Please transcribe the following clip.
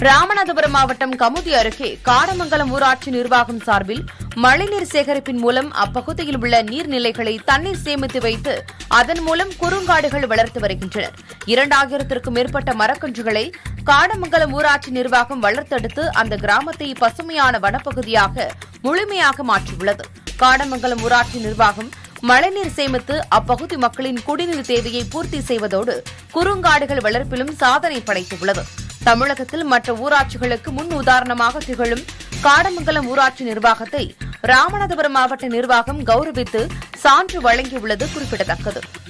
ராமநாதபுரம் மாவட்டம் கமுதி அருகே காடமங்கலம் ஊராட்சி நிர்வாகம் சார்பில் மழைநீர் சேகரிப்பின் மூலம் அப்பகுதியில் உள்ள நீர்நிலைகளை தண்ணீர் சேமித்து வைத்து அதன் மூலம் குறுங்காடுகள் வளர்த்து வருகின்றனர் இரண்டாயிரத்திற்கும் மேற்பட்ட மரக்கன்றுகளை காடமங்கலம் ஊராட்சி நிர்வாகம் வளர்த்தெடுத்து அந்த கிராமத்தை பசுமையான வனப்பகுதியாக முழுமையாக மாற்றியுள்ளது காடமங்கலம் ஊராட்சி நிர்வாகம் மழைநீர் சேமித்து அப்பகுதி மக்களின் குடிநீர் தேவையை பூர்த்தி செய்வதோடு குறுங்காடுகள் வளர்ப்பிலும் சாதனை படைத்துள்ளது தமிழகத்தில் மற்ற ஊராட்சிகளுக்கு முன் உதாரணமாக திகழும் காடமங்கலம் ஊராட்சி நிர்வாகத்தை ராமநாதபுரம் மாவட்ட நிர்வாகம் கௌரவித்து சான்று வழங்கியுள்ளது குறிப்பிடத்தக்கது